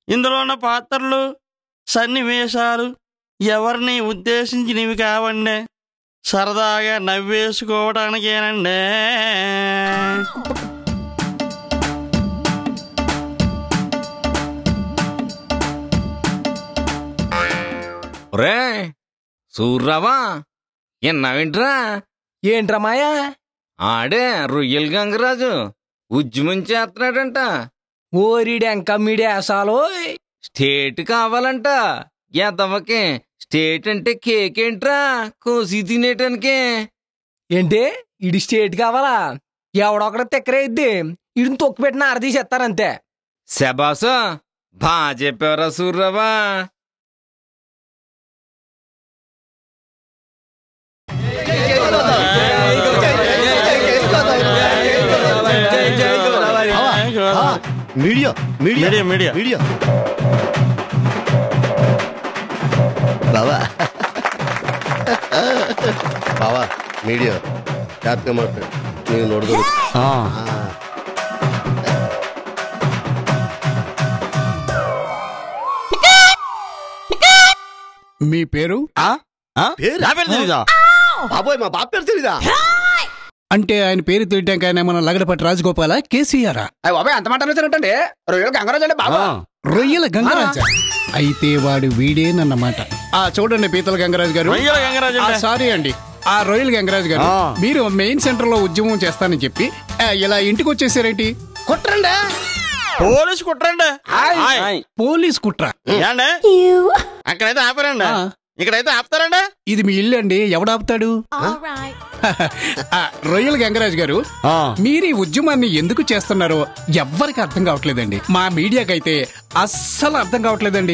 ఇందులో ఉన్న పాత్రలు సన్నివేశాలు ఎవరిని ఉద్దేశించినవి కావండి సరదాగా నవ్వేసుకోవడానికేనండి రే సూర్రావా ఎన్నావింట్రా ఏంట్రా మాయా ఆడే రొయ్యల గంగరాజు ఉద్యమం చేస్తున్నాడంట ఓరిడెంక మీడేసాలో స్టేట్ కావాలంట ఎదవకి స్టేట్ అంటే కేక్ ఏంట్రా కోసి తినేటానికి ఏంటి ఇడి స్టేట్ కావాలా ఎవడొక్కడ తిక్కరేద్ది ఇడిని తొక్కు పెట్టిన ఆరదీసేస్తారంతే శబాసు బా చెప్పావరా సూర్రావా media media media, media. Media బావా బావా మీడిಯಾ ಜಾತಕ ಮಾಡ್ತಾರೆ ನೀವು ನೋಡಿದ್ರು మీ పేరు పేరు నా పేరు తెలీదా బాబోయ్ మా బాబు పేరు తెలీదా అంటే ఆయన పేరు తెలియటానికి ఆయన మన లగడపట్టి రాజగోపాల కేసీఆర్ అయ్య బాబాయ్ అంత మాట అనేసారంటండి రొయ్యలు గంగరాజు అండి బాబా రొయ్యల గంగరాజ అయితే వాడు వీడేనన్నమాట ఆ చూడండి పీతల గంగరాజు గారు రొయ్యల గంగరాజు ఆ, అంటే? సారీ అండి ఆ రొయ్యల గంగరాజు గారు ఆ. మీరు మెయిన్ సెంటర్ లో ఉద్యమం చేస్తానని చెప్పి ఆ, ఇలా ఇంటికి వచ్చేసారేంటి కుట్రండి పోలీసు కుట్రండి ఆయ్. పోలీస్ కుట్ర ఏండి అక్కడైతే ఆపారండి ఆ. ఇక్కడైతే ఆపుతారండి ఇది మీ ఇల్లు అండి ఎవడాపుతాడు ఆ, రొయ్యల గంగరాజు గారు మీరు ఈ ఉద్యమాన్ని ఎందుకు చేస్తున్నారో ఎవ్వరికి అర్థం కావట్లేదండి మా మీడియాకైతే అస్సలు అర్థం కావట్లేదండి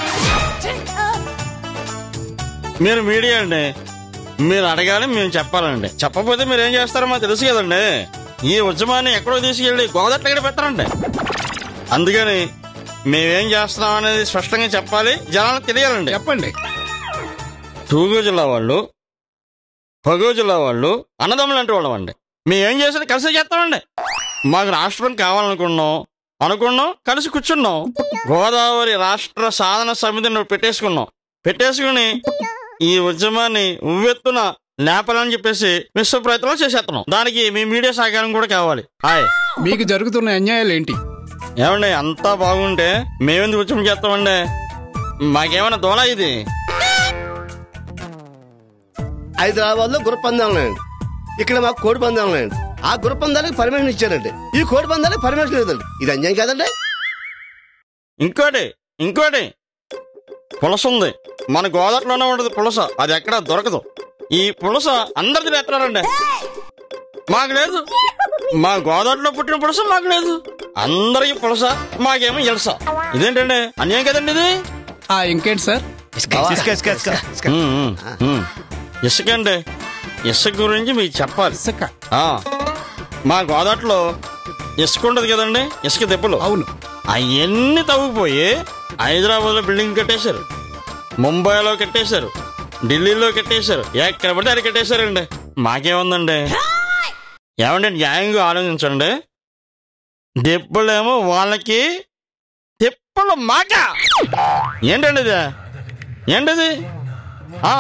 మీరు మీడియా అండి మీరు అడగాలి మేము చెప్పాలండి చెప్పకపోతే మీరు ఏం చేస్తారో మాకు తెలుసు కదండి ఈ ఉద్యమాన్ని ఎక్కడో తీసుకెళ్ళి గోదట్లు ఎక్కడ పెట్టారండి అందుకని మేమేం చేస్తున్నాం అనేది స్పష్టంగా చెప్పాలి జనాలకు తెలియాలండి చెప్పండి తూగు జిల్లా వాళ్ళు పగో జిల్లా వాళ్ళు అన్నదమ్ములు అంటే వాళ్ళమండి మేమేం చేసేది కలిసి చేస్తామండి మాకు రాష్ట్రం కావాలనుకున్నాం అనుకున్నాం కలిసి కూర్చున్నాం గోదావరి రాష్ట్ర సాధన సమితిని పెట్టేసుకున్నాం పెట్టేసుకుని ఈ ఉద్యమాన్ని ఉవ్వెత్తున లేపాలని చెప్పేసి విశ్వ ప్రయత్నాలు చేసేస్తున్నాం దానికి మీ మీడియా సహకారం కూడా కావాలి హాయ్ మీకు జరుగుతున్న అన్యాయాలు ఏంటి ఏమండి అంతా బాగుంటే మేమెందుకు ఉద్యమం చేస్తామండి మాకేమైనా దోలా ఇది హైదరాబాద్ లో గుర్ర పందాలు ఉన్నాయండి ఇక్కడ మాకు కోడి పందాలు ఉన్నాయండి ఆ గుర్ర పందాలకు పర్మిషన్ ఇచ్చారండి ఈ కోడి పందాలకు పర్మిషన్ లేదండి ఇది అన్యాయం కాదండి ఇంకోటి ఇంకోటి పులస ఉంది మన గోదావరిలోనే ఉండదు పులస అది ఎక్కడ దొరకదు ఈ పులస అందరిది ఎత్తారండి మాకు లేదు మా గోదావరిలో పుట్టిన పులస మాకు లేదు అందరికి పులస మాకేమో ఇలస ఇదేంటండి అన్యాయం కదండి ఇది ఆ ఇంకేంటి సార్ ఉమ్, ఉమ్, ఉమ్. ఇసుక అండి ఇసుక గురించి మీకు చెప్పాలి ఇసుక ఆ, మా గోదావరిలో ఇసుక ఉండదు కదండి ఇసుక దెబ్బలు అవును అవన్నీ తవ్వుకుపోయి హైదరాబాద్ లో బిల్డింగ్ కట్టేశారు ముంబైలో కట్టేశారు ఢిల్లీలో కట్టేశారు ఎక్కడ పడితే అది కట్టేశారండి మాకేముందండి ఏమండి న్యాయంగా ఆలోచించండి దెబ్బలేమో వాళ్ళకి తిప్పలు మాక ఏంటండి ఇది ఏంటిది ఆ,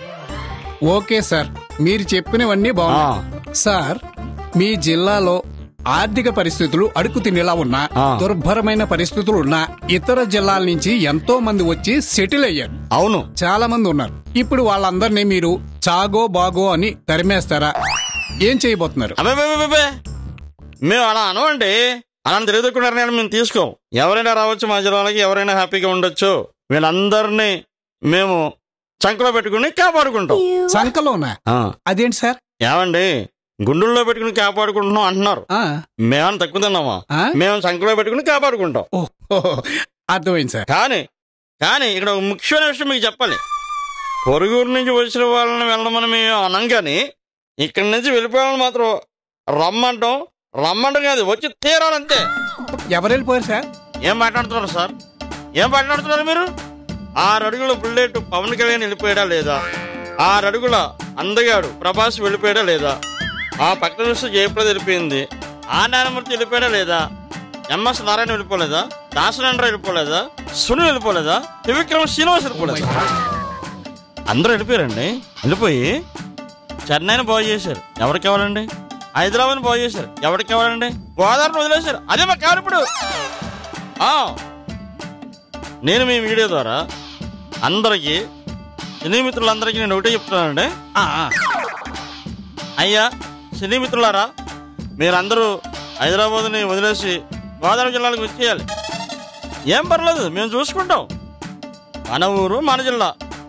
ఓకే సార్ మీరు చెప్పినవన్నీ బాగున్నాయి సార్ మీ జిల్లాలో ఆర్థిక పరిస్థితులు అడుగు తినేలా ఉన్నా ఆ. దుర్భరమైన పరిస్థితులు ఉన్నా ఇతర జిల్లాల నుంచి ఎంతో మంది వచ్చి సెటిల్ అయ్యారు అవును చాలా మంది ఉన్నారు ఇప్పుడు వాళ్ళందరినీ మీరు చాగో బాగో అని తరిమేస్తారా ఏం చేయబోతున్నారు అబ్బే అబ్బే, అబ్బే, అబ్బే. మేము అలా అనవండి అలా తెలియదుకున్న నిర్ణయాలు మేము తీసుకోం ఎవరైనా రావచ్చు మా జిల్లాలకి ఎవరైనా హ్యాపీగా ఉండొచ్చు వీళ్ళందరినీ మేము చంకలో పెట్టుకుని కాపాడుకుంటాం సంకలోనా ఆ, అదేంటి సార్ ఏమండి గుండెల్లో పెట్టుకుని కాపాడుకుంటున్నాం అంటున్నారు ఆ, మేమన్నా తక్కువ తిన్నామా ఆ? మేము చంకలో పెట్టుకుని కాపాడుకుంటాం ఓ, ఓ, అర్థమైంది సార్ కానీ కానీ ఇక్కడ ఒక ముఖ్యమైన విషయం మీకు చెప్పాలి పొరుగురు నుంచి వచ్చిన వాళ్ళని వెళ్ళమని మేము అనం కానీ ఇక్కడి నుంచి వెళ్ళిపోవాలని మాత్రం రమ్మంటాం రమ్మంటాం కాదు వచ్చి తీరాలంతే ఎవరు వెళ్ళిపోయారు సార్ ఏం మాట్లాడుతున్నారు సార్ ఏం మాట్లాడుతున్నారు మీరు ఆరు అడుగుల బుల్లెట్ పవన్ కళ్యాణ్ వెళ్ళిపోయాడా లేదా ఆరు అడుగుల అందగాడు ప్రభాస్ వెళ్ళిపోయాడా లేదా ఆ పక్కన చూస్తే జయప్రద వెళ్ళిపోయింది ఆ నారాయణమూర్తి వెళ్ళిపోయాడా లేదా ఎంఎస్ నారాయణ వెళ్ళిపోలేదా దాసనండ్ర వెళ్ళిపోలేదా సునీల్ వెళ్ళిపోలేదా త్రివిక్రమ శ్రీనివాస్ వెళ్ళిపోలేదా అందరూ వెళ్ళిపోయారండి వెళ్ళిపోయి చెన్నైని బాగు చేశారు ఎవరికి కావాలండి హైదరాబాద్ బాగు చేశారు ఎవరికి కావాలండి గోదావరిని వదిలేశారు అదే మాకు కావాలి ఇప్పుడు ఆ, నేను మీ వీడియో ద్వారా అందరికీ సినీ మిత్రులందరికీ నేను ఒకటే చెప్తున్నానండి ఆ, ఆ. అయ్యా సినీ మిత్రులారా మీరందరూ హైదరాబాద్ని వదిలేసి గోదావరి జిల్లాలకు వచ్చేయాలి ఏం పర్లేదు మేము చూసుకుంటాం మన ఊరు మన జిల్లా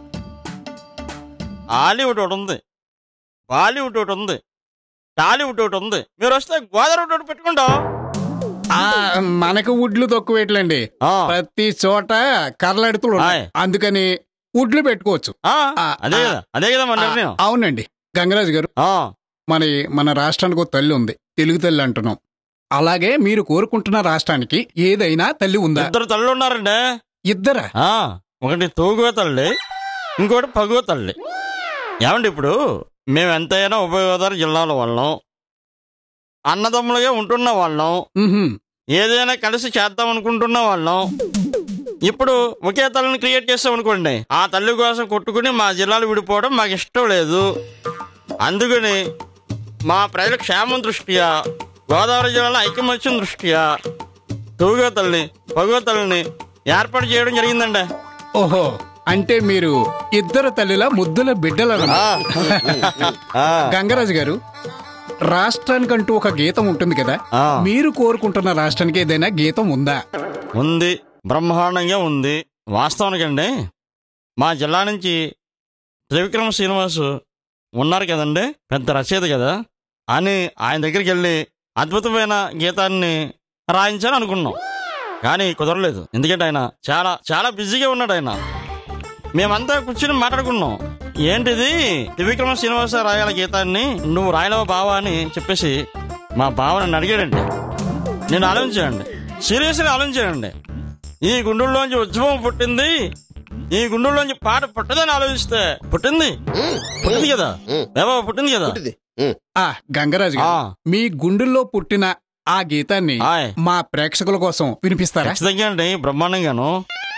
హాలీవుడ్ ఒకటి ఉంది బాలీవుడ్ ఒకటి ఉంది టాలీవుడ్ ఒకటి ఉంది మీరు వస్తే గోదావరి ఒకటి పెట్టుకుంటాం ఆ, మనకు ఉడ్లు తక్కువేట్లండి ఆ, ప్రతి చోట కర్లాడుతూ ఉన్నాయి. ఆయ్. అందుకని ఉడ్లు పెట్టుకోవచ్చు ఆ, ఆ, అదే కదా అదే కదా మన నిర్ణయం ఆ, అవునండి గంగరాజు గారు ఆ, మరి మన రాష్ట్రానికి ఒక తల్లి ఉంది తెలుగు తల్లి అంటున్నాం అలాగే మీరు కోరుకుంటున్న రాష్ట్రానికి ఏదైనా తల్లి ఉందా ఇద్దరు తల్లు ఉన్నారండి ఇద్దరా ఆ, ఒకటి తూగువ తల్లి ఇంకోటి పగువ తల్లి ఏమండి ఇప్పుడు మేము ఎంతైనా ఉభయ గోదావరి జిల్లాల వాళ్ళం అన్నదమ్ములుగా ఉంటున్న వాళ్ళం ఉహుం. ఏదైనా కలిసి చేద్దాం అనుకుంటున్న వాళ్ళం ఇప్పుడు ఒకే తల్లిని క్రియేట్ చేస్తాం అనుకోండి ఆ తల్లి కోసం కొట్టుకుని మా జిల్లాలు విడిపోవడం మాకు ఇష్టం లేదు అందుకని మా ప్రజల క్షేమం దృష్ట్యా గోదావరి జిల్లాలో ఐకమత్యం దృష్ట్యా తూగో తల్లి పగో తల్లిని ఏర్పాటు చేయడం జరిగిందండి ఓహో అంటే మీరు ఇద్దరు తల్లిల ముద్దుల బిడ్డలను ఆ, గంగరాజు గారు రాష్ట్రానికంటూ ఒక గీతం ఉంటుంది కదా ఆ. మీరు కోరుకుంటున్న రాష్ట్రానికి ఏదైనా గీతం ఉందా ఉంది బ్రహ్మాండంగా ఉంది వాస్తవానికండి మా జిల్లా నుంచి త్రివిక్రమ శ్రీనివాసు ఉన్నారు కదండి పెద్ద రచయిత కదా అని ఆయన దగ్గరికి వెళ్ళి అద్భుతమైన గీతాన్ని రాయించాలని అనుకున్నాం కానీ కుదరలేదు ఎందుకంటే ఆయన చాలా చాలా బిజీగా ఉన్నాడు ఆయన మేమంతా కూర్చుని మాట్లాడుకున్నాం ఏంటిది త్రివిక్రమ శ్రీనివాస రాయాల గీతాన్ని నువ్వు రాయలవా బావా అని చెప్పేసి మా బావ నన్ను అడిగాడండి నేను ఆలోచించానండి సీరియస్గా ఆలోచించానండి ఈ గుండెల్లోంచి ఉద్యమం పుట్టింది ఈ గుండెల్లోంచి పాట పుట్టదని ఆలోచిస్తే పుట్టింది పుట్టింది కదా ఏవో పుట్టింది కదా పుట్టింది. ఉం. ఆ గంగరాజు గారు ఆ. మీ గుండెల్లో పుట్టిన ఆ గీతాన్ని ఆయ్. మా ప్రేక్షకుల కోసం వినిపిస్తారా ఖచ్చితంగా అండి బ్రహ్మాండంగాను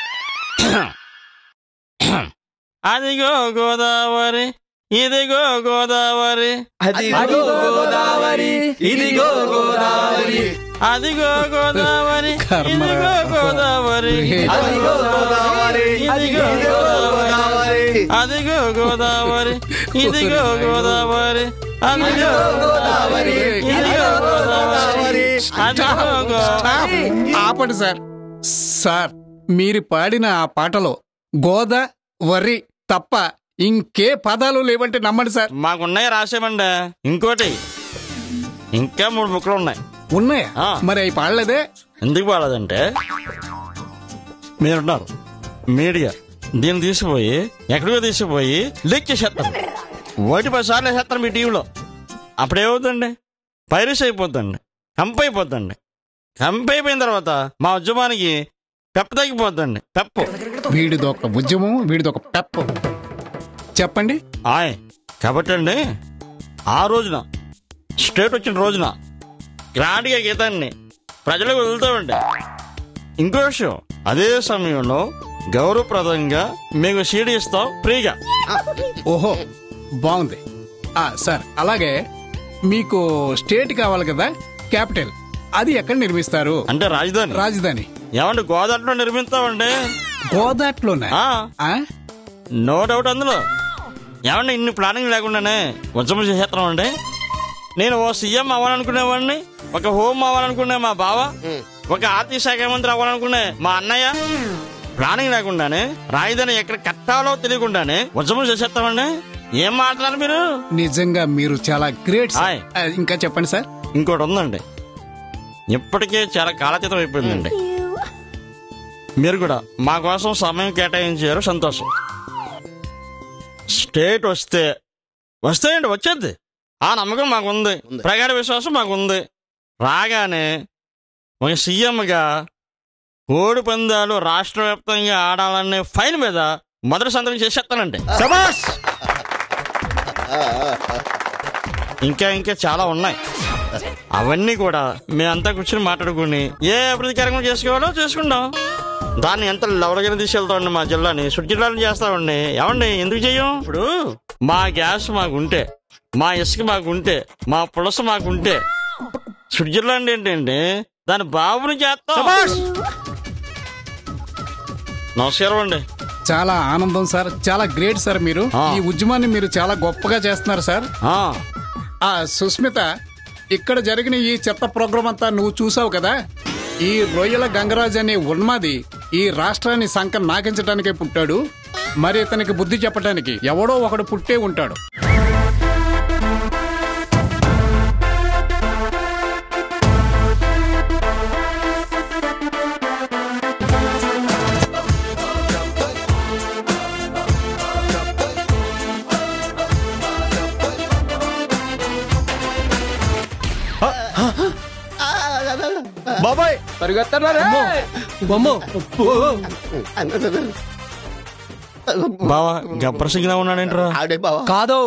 అదిగో గోదావరి ఇదిగో గోదావరి అదిగో గోదావరి ఇదిగో గోదావరి అదిగో గోదావరి కర్మరా. ఇదిగో గోదావరి అదిగో గోదావరి ఇదిగో గోదావరి అదిగో గోదావరి ఇదిగో గోదావరి అదిగో గోదావరి ఇదిగో గోదావరి అదిగో గోదావరి ఆపండి సార్ సార్ మీరు పాడిన ఆ పాటలో గోదా వరి తప్ప ఇంకే పదాలు లేవంటే నమ్మండి సార్ మాకున్నాయి రాసేమండి ఇంకోటి ఇంకా మూడు బుక్లు ఉన్నాయి ఉన్నాయా ఆ. మరి అవి పాడలేదే ఎందుకు బాగాలేదంటే మీరున్నారు మీడియా దీన్ని తీసుకుపోయి ఎక్కడికో తీసుకుపోయి లీక్ చేసేస్తారు ఒకటి పది సార్లు వేసేస్తారు మీ టీవీలో అప్పుడేమవుతుందండి పైరస్ అయిపోతుందండి కంప్ అయిపోతుందండి కంప్ అయిపోయిన తర్వాత మా ఉద్యమానికి పెప్ప తగ్గిపోతుందండి పెప్పు వీడిదొక ఉద్యమం వీడిదొక పెప్ప చెప్పండి ఆయ్ కాబట్టి అండి ఆ రోజున స్టేట్ వచ్చిన రోజున గ్రాండ్గా గీతాన్ని ప్రజలకు వదులుతామండి ఇంకో విషయం అదే సమయంలో గౌరవప్రదంగా మీకు సీడీ ఇస్తాం ఫ్రీగా ఓహో బాగుంది ఆ సార్ అలాగే మీకు స్టేట్ కావాలి కదా క్యాపిటల్ అది ఎక్కడ నిర్మిస్తారు అంటే రాజధాని రాజధాని ఏమండి గోదావరిలో నిర్మిస్తామండి గోదాట్లోనే ఆ, ఆ? నో డౌట్ అందులో ఏమండి ఇన్ని ప్లానింగ్ లేకుండానే ఉద్యమం చేసేస్తున్నామండి నేను ఓ సీఎం అవ్వాలనుకునేవాడిని ఒక హోమ్ అవ్వాలనుకునే మా బావ ఒక ఆర్థిక శాఖ మంత్రి అవ్వాలనుకునే మా అన్నయ్య ప్లానింగ్ లేకుండానే రాజధాని ఎక్కడ కట్టాలో తెలియకుండానే ఉద్యమం చేసేస్తామండి ఏం మాట్లాడారు మీరు నిజంగా మీరు చాలా గ్రేట్ సార్. ఆయ్. ఆ, ఇంకా చెప్పండి సార్ ఇంకోటి ఉందండి ఇప్పటికే చాలా కాలతీతం అయిపోయిందండి మీరు కూడా మా కోసం సమయం కేటాయించారు సంతోషం స్టేట్ వస్తే వస్తాయండి వచ్చేద్ది ఆ నమ్మకం మాకుంది ఉంది. ప్రగాఢ విశ్వాసం మాకుంది రాగానే ఒక సీఎంగా కోడి పందాలు రాష్ట్ర వ్యాప్తంగా ఆడాలనే ఫైల్ మీద మొదటి సంతకం చేసేస్తానండి శబాష్ ఆ, ఆ, ఆ. ఇంకా ఇంకా చాలా ఉన్నాయి అవన్నీ కూడా మేమంతా కూర్చొని మాట్లాడుకుని ఏ అభివృద్ధి కార్యక్రమం చేసుకోవాలో చేసుకుంటాం దాన్ని ఎంత లెవెల్గా తీసుకెళ్తామండి మా జిల్లాని సుడి జిల్లాని చేస్తామండి ఏమండి ఎందుకు చెయ్యం ఇప్పుడు మా గ్యాస్ మాకుంటే మా ఇసుక మాకుంటే మా పులస మాకుంటే సుడి జిల్లా అంటే ఏంటండి దాని బాబుని చేస్తాం నమస్కారం అండి చాలా ఆనందం సార్ చాలా గ్రేట్ సార్ మీరు ఆ. ఈ ఉద్యమాన్ని మీరు చాలా గొప్పగా చేస్తున్నారు సార్ ఆ, ఆ సుస్మిత ఇక్కడ జరిగిన ఈ చెత్త ప్రోగ్రాం అంతా నువ్వు చూసావు కదా ఈ రొయ్యల గంగరాజ్ అనే ఉన్మాది ఈ రాష్ట్రాన్ని సంక నాకించడానికే పుట్టాడు మరి ఇతనికి బుద్ధి చెప్పడానికి ఎవడో ఒకడు పుట్టే ఉంటాడు బాబాయ్ పరిగెత్తన్నారు బొమ్మ బావా గబ్బర్ సింగ్ లా ఉన్నాడేంట్రా ఆడే బావా కాదు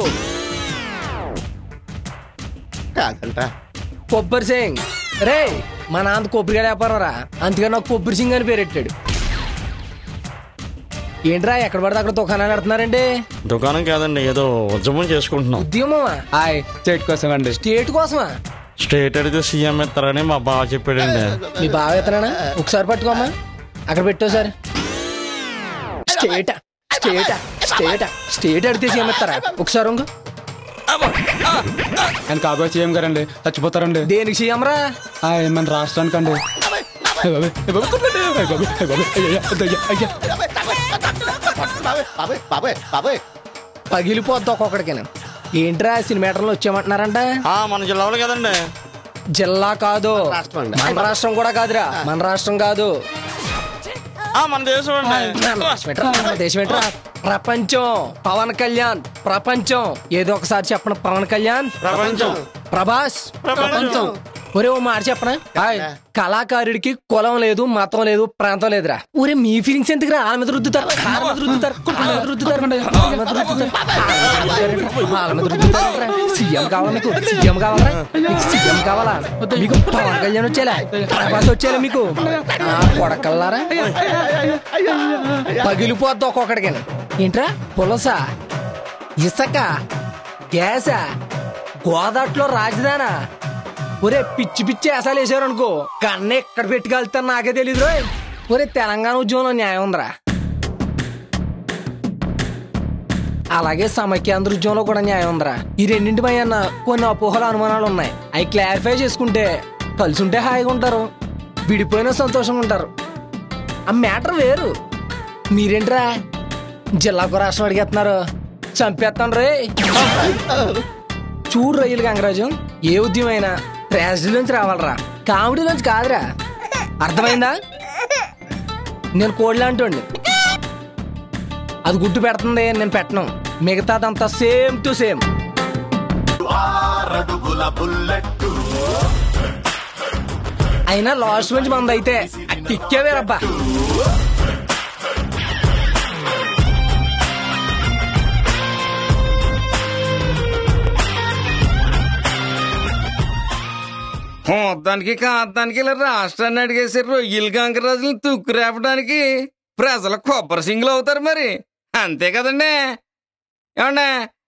కాదంట కొబ్బరి సింగ్ రే మా నాన్న కొబ్బరిగా వ్యాపారం రా అందుకని నాకు కొబ్బరి సింగ్ అని పేరెట్టాడు ఏంట్రా ఎక్కడ పడితే అక్కడ దుకాణాలు పెడుతున్నారండి దుకాణం కాదండి ఏదో ఉద్యమం చేసుకుంటున్నాం ఉద్యమమా హాయ్ చెట్టు కోసం అండి స్టేట్ కోసమా స్టేట్ అడిగితే సీఎం ఇస్తారని మా బావ చెప్పాడండి మీ బావ ఎత్తనా ఒకసారి పట్టుకోమ్మా అక్కడ పెట్టు sir state state state state అడిగితే సీఎం ఇస్తారా ఒకసారి ఉంగు. ఆయన కాబోయే సీఎం గారండి చచ్చిపోతారండి దేనికి సీఎం రా హాయ్ మన రాష్ట్రానికి అండి బాబాయ్ బాబాయ్ బాబాయ్ బాబాయ్ పగిలిపోద్ది ఒక్కొక్కడికి ఏంట్రా సినిమాటర్లు వచ్చామంటున్నారంట ఆ మన జిల్లాలో కదండి జిల్లా కాదు రాష్ట్రం అండి. మన రాష్ట్రం కూడా కాదురా మన రాష్ట్రం కాదు ఆ మన దేశం అండి మన రాష్ట్రం ఏంట్రా? మన దేశం ఏంట్రా ప్రపంచం పవన్ కళ్యాణ్ ప్రపంచం ఏదో ఒకసారి చెప్పండి పవన్ కళ్యాణ్ ప్రపంచం ప్రభాస్ ప్రపంచం. ఒరే ఓ మాట చెప్పనా హాయ్ కళాకారుడికి కులం లేదు మతం లేదు ప్రాంతం లేదురా ఒరే మీ ఫీలింగ్స్ ఎందుకు వాళ్ళ మీద రుద్దుతారు వాళ్ళ మీద రుద్దుతారు వాళ్ళ మీద రుద్దుతారు వాళ్ళ మీద రుద్దుతారు వాళ్ళ మీద రుద్దుతారు సీఎం కావాలా మీకు సీఎం కావాలా మీకు సీఎం కావాలా మీకు పవన్ కళ్యాణ్ వచ్చేలా ప్రభాస్ వచ్చేలా మీకు ఆ కొడకల్లారా పగిలిపోద్ది ఒక్కొక్కడికి ఏంట్రా పులస ఇసక గ్యాస గోదాట్లో రాజధానా ఒరే పిచ్చి పిచ్చి వేసాలు వేసారు అనుకో కన్న ఎక్కడ పెట్టుకెళ్తాను నాకే తెలీదు రోయ్ ఒరే తెలంగాణ ఉద్యమంలో న్యాయం ఉందిరా అలాగే సమైక్యాంధ్ర ఉద్యమంలో కూడా న్యాయం ఉందిరా ఈ రెండింటి పైన కొన్ని అపోహలు అనుమానాలు ఉన్నాయి అవి క్లారిఫై చేసుకుంటే కలిసి ఉంటే హాయిగా ఉంటారు విడిపోయినా సంతోషంగా ఉంటారు ఆ మ్యాటర్ వేరు మీరేంట్రా జిల్లాకు రాష్ట్రం అడిగేస్తున్నారు చంపేస్తాను రే చూడు రొయ్యలు గంగరాజు ఏ ఉద్యమైనా ట్రాజడీ నుంచి రావాలరా కామెడీ నుంచి కాదురా అర్థమైందా నేను కోడి అంటండి అది గుడ్డు పెడుతుంది నేను పెట్టను మిగతాదంతా సేమ్ టు సేమ్ అయినా లాస్ట్ నుంచి మంది అయితే టిక్కే వేరబ్బా మొత్తానికి కాంతానికి ఇలా రాష్ట్రాన్ని అడిగేసి రొయ్యలు గంగరాజులు తుక్కు రేపడానికి ప్రజలు కొబ్బరి సింగులు అవుతారు మరి అంతే కదండి ఏమండే